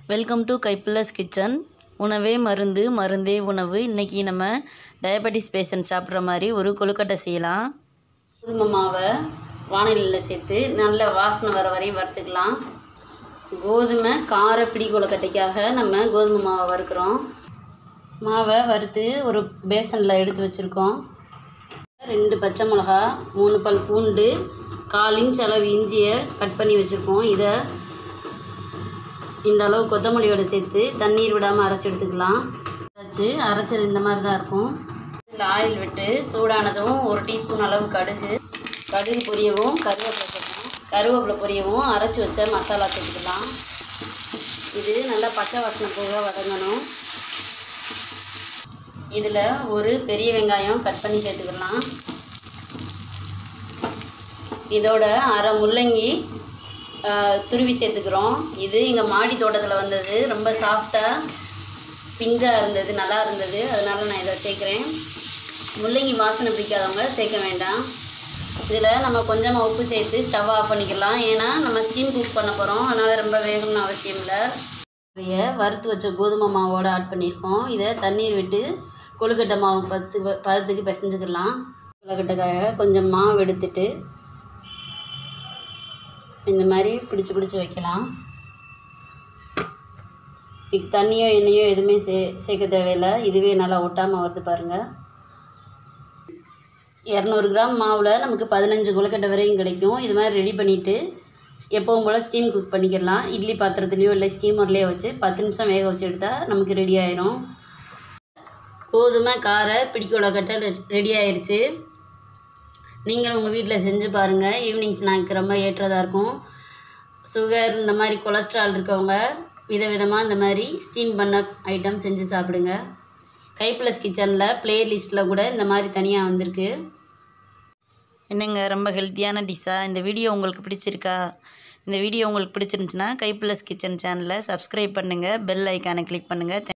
welcome to கைப்புல்லஸ் kitchen உணவே மருந்து மருந்தே உணவு இன்றைக்கி நம்ம டயபெட்டிஸ் பேஷண்ட் சாப்பிட்ற மாதிரி ஒரு கொழுக்கட்டை செய்யலாம் கோதுமை மாவை வானிலையில் சேர்த்து நல்ல வாசனை வர வரையும் வறுத்துக்கலாம் கோதுமை கார பிடி கொழுக்கட்டைக்காக நம்ம கோதுமை மாவை வறுக்கிறோம் மாவை வறுத்து ஒரு பேசனில் எடுத்து வச்சுருக்கோம் ரெண்டு பச்சை மிளகா மூணு பல் பூண்டு கால் இன்ச் அளவு இஞ்சியை கட் பண்ணி வச்சுருக்கோம் இதை இந்த அளவு கொத்தமல்லியோட சேர்த்து தண்ணீர் விடாமல் அரைச்சி எடுத்துக்கலாம் அரைச்சி அரைச்சது இந்த மாதிரி தான் இருக்கும் இதில் ஆயில் விட்டு சூடானதும் ஒரு டீஸ்பூன் அளவு கடுகு கடுகு பொரியவும் கருவேப்பிலை சேர்க்கணும் கருவேப்பிலை பொரியவும் அரைச்சி வச்ச மசாலா சேர்த்துக்கலாம் இது நல்லா பச்சை வாசனை போக வதங்கணும் இதில் ஒரு பெரிய வெங்காயம் கட் பண்ணி சேர்த்துக்கலாம் இதோட அரை முள்ளங்கி ஆஹ், துருவி சேர்த்துக்கிறோம் இது எங்கள் மாடி தோட்டத்தில் வந்தது ரொம்ப சாஃப்டாக பிஞ்சாக இருந்தது நல்லா இருந்தது அதனால நான் இதை சேர்க்குறேன் முள்ளங்கி வாசனை பிடிக்காதவங்க சேர்க்க வேண்டாம் இதில் நம்ம கொஞ்சமாக உப்பு சேர்த்து ஸ்டவ் ஆஃப் பண்ணிக்கலாம் ஏன்னா நம்ம ஸ்டீம் குக் பண்ண போகிறோம் அதனால் ரொம்ப வேகணும்னு அவசியம் இல்லை இதைய வறுத்து வச்ச கோதுமை மாவோடு ஆட் பண்ணியிருக்கோம் இதை தண்ணீர் விட்டு கொழுக்கட்டை மாவு பத்து ப- பதத்துக்கு பிசைஞ்சுக்கலாம் கொழுக்கட்டைக்காக கொஞ்சம் மாவு எடுத்துட்டு இந்த மாதிரி பிடிச்சு பிடிச்சு வைக்கலாம் இதுக்கு தண்ணியோ எண்ணெயோ எதுவுமே சே சேர்க்க தேவையில்லை இதுவே நல்லா ஒட்டாமல் வருது பாருங்கள் இரநூறு கிராம் மாவில் நமக்கு பதினஞ்சு கொழுக்கட்டை வரையும் கிடைக்கும் இது மாதிரி ரெடி பண்ணிவிட்டு எப்பவும் போல் ஸ்டீம் குக் பண்ணிக்கலாம் இட்லி பாத்திரத்துலேயோ இல்லை ஸ்டீமர்லேயோ வச்சு பத்து நிமிஷம் வேக வச்சு எடுத்தால் நமக்கு ரெடி ஆயிரும் கோதுமை கார பிடிக்க கொழுக்கட்டை ரெடி ஆயிருச்சு நீங்கள் உங்கள் வீட்டில் செஞ்சு பாருங்கள் ஈவினிங் ஸ்நாக் ரொம்ப ஏற்றதாக இருக்கும் சுகர் இந்த மாதிரி கொலஸ்ட்ரால் இருக்கவங்க விதவிதமாக இந்த மாதிரி ஸ்டீம் பண்ண ஐட்டம் செஞ்சு சாப்பிடுங்க கை ப்ளஸ் கிச்சனில் ப்ளேலிஸ்ட்டில் கூட இந்த மாதிரி தனியாக வந்திருக்கு என்னங்க ரொம்ப ஹெல்த்தியான டிஷ்ஷாக இந்த வீடியோ உங்களுக்கு பிடிச்சிருக்கா இந்த வீடியோ உங்களுக்கு பிடிச்சிருந்துச்சுன்னா கை ப்ளஸ் கிச்சன் சேனலை சப்ஸ்கிரைப் பண்ணுங்கள் பெல் ஐக்கானை கிளிக் பண்ணுங்கள்